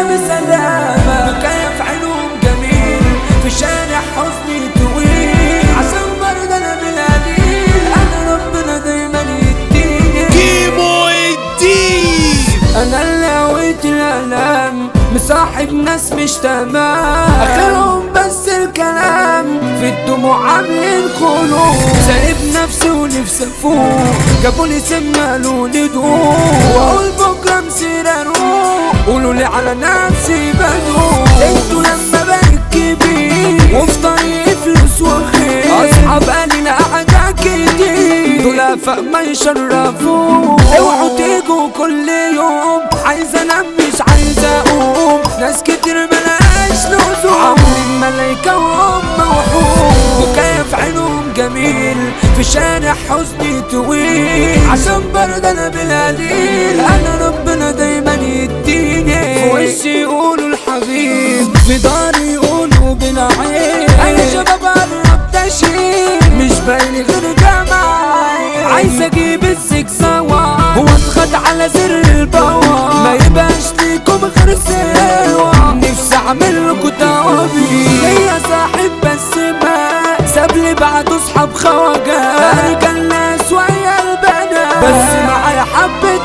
لنا بسلامة مكيف عينهم جميل في شارع حزني طويل عشان برضه انا بالقليل انا ربنا دايما يديني كيمو الدين انا اللي هويت الالام مصاحب ناس مش تمام اخرهم بس الكلام في الدموع عاملين خلود سايب نفسي ونفسي افوق جابوا لي سم قالوا لي دوق واقول بكره مسير اروح قولوا لي على نفسي بدوق انتوا لما بقيت كبير وفي طريقي فلوس وخير اصحاب قليل قعدة كتير دول فما يشرفوا اوعوا تيجوا كل يوم عايز انام مش عايز اقوم ناس كتير ملهاش لزوم عاملين ملايكة وهم وحوم وكيف عينهم جميل في شارع حزني طويل عشان برضه انا بالقليل انا ربنا دايما يديني في وشي يقولوا الحبيب في داري يقولوا بالعين انا شباب قرب تشيل مش باين غير جماعي عايز اجيب السك سوا واضغط على زر البوا ما يبقاش ليكم غير سوا نفسي اعمل لكم توابي ليا صاحب بس ما ساب لي بعده اصحاب خواجه ارجع الناس ويا البنات بس معايا حبة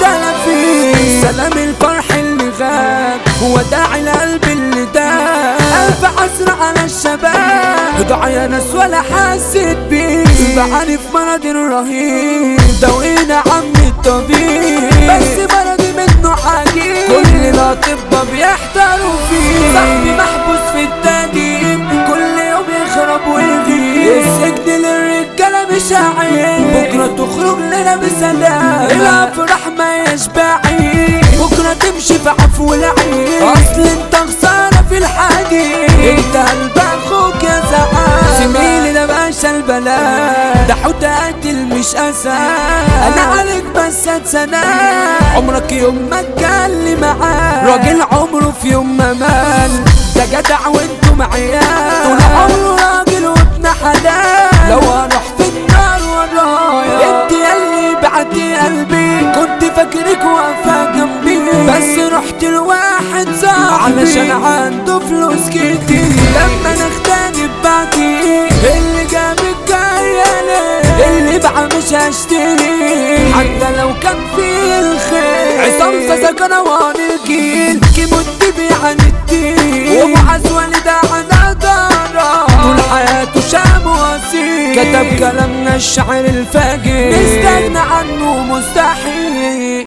تلافين سلام الفرح اللي غاب وداع القلب اللي داب ألف عسر على الشباب دعا يا ناس ولا حسيت بيه بعاني في مرض رهيب دوينا عم الطبيب بس مرضي منه عجيب كل الأطباء بيحتاروا فيه صاحبي محبوس في التقديم كل يوم يخرب ويغيب السجن للرجالة مش عيب بكرة تخرج لنا بسلام الأفراح ما يشبعي بكرة تمشي في عفو العين أصل انت خسارة في الحديد انت قلب اخوك يا زعان زميلي ده باشا البلاد ده حوت قاتل مش اسد انا عليك بس اتسنى عمرك يوم ما اتكلم معاه راجل عمره في يوم ما مال ده جدع وانتم عيال طول عمره راجل وابن حلال لو هروح في النار ورايا انت ياللي بعتي قلبي كنت فاكرك واقفه جنبي بس رحت لواحد صاحبي علشان عنده فلوس كتير لما نختلف بعدي اللي جابك جاية اللي بقى مش هشتري حتى لو كان في الخير عصام ساسا كروان الجيل كيمو الدبي عن الدين ومعز والد عن دارا طول حياته شاب وسيم كتب كلامنا الشعر الفاجر نستغنى عنه مستحيل